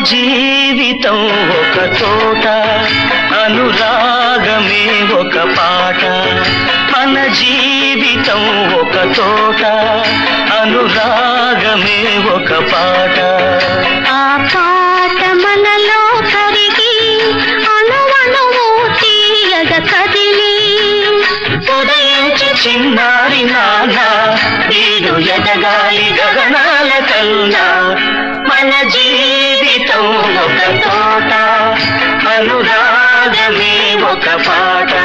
జీవితం ఒక తోట అనురాగమే ఒక పాట మన జీవితం ఒక తోట అనురాగమే ఒక పాట ఆ పాట మనలో కరిగి అణువణువు తీయగ కదిలి ఉదయించి చిన్నారి నాన్న వీడు ఎదగాలి గగనాల కన్నా మన జీవితం ఒక తోట అనురాగమే ఒక పాట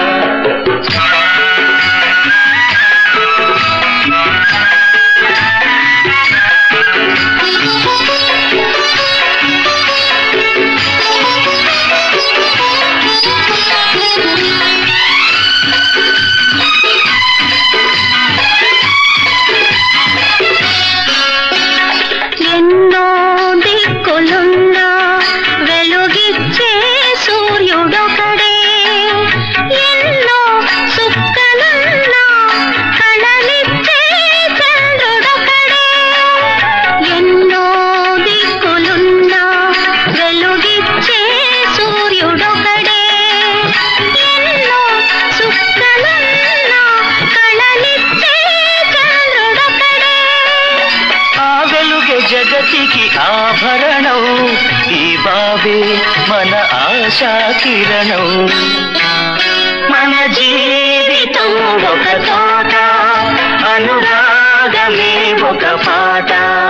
ఎన్నో దిక్కులున్నా వెలుగిచ్చే సూర్యుడొకడే ఎన్నో సుక్కలున్నా కళలిచ్చే చంద్రుడొకడే ఎన్నో దిక్కులున్నా వెలుగిచ్చే సూర్యుడొకడే ఎన్నో సుక్కలున్నా కళలిచ్చే చంద్రుడొకడే ఆ వెలుగే జగతికి ఆభరణం ఈ బాబే మన ఆశా కిరణం మన జీవితం ఒక తోట అనురాగమే ఒక పాట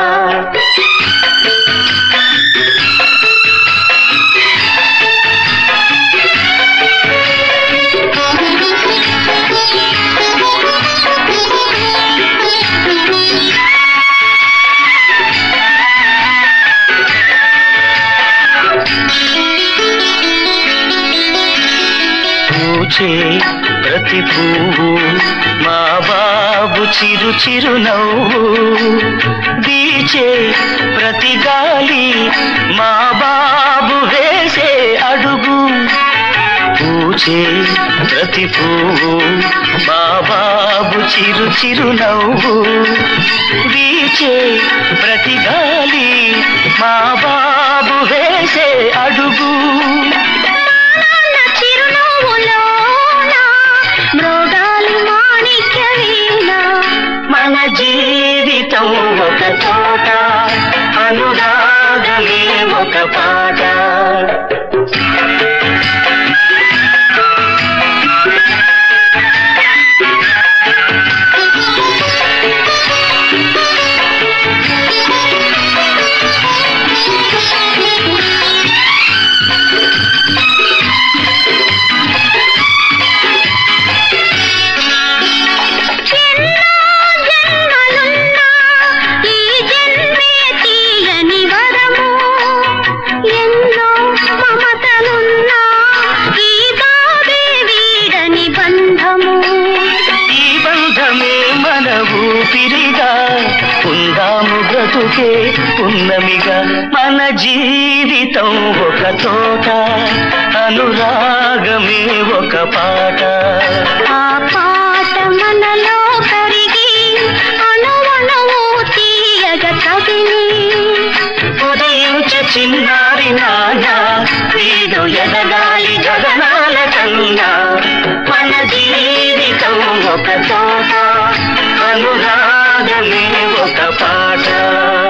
పూచే ప్రతి పువ్వు మా బాబు చిరు చిరు నవ్వు వీచే ప్రతి గాలి మా బాబు వేసే అడుగు పూచే ప్రతి పువ్వు మా బాబు చిరు చిరు నవ్వు వీచే ప్రతి గాలి మా బాబు వేసే అడుగు నాన్న చిరునవ్వులోన మృగాలు మాణిక్య వీణ మన జీవితం ఒక తోట అనురాగమే ఒక పాట ఎన్నో జన్మలున్నా ఈ జన్మే తీయని వరము ఎన్నో మమతలున్నా ఈ బాబే వీడని బంధము ఈ బంధమే మన ఊపిరిగా ఉందాము బ్రతుకే ఉన్నమిగా మన జీవితం ఒక తోట అనురాగమే ఒక పాట ఆ పాట మనలో కరిగి అణువణువు తీయగ కదిలి ఉదయించే చిన్నారి నాన్న వీడు ఎదగాలి గగనాల కన్నా మన జీవితం ఒక తోట అనురాగమే ఒక పాట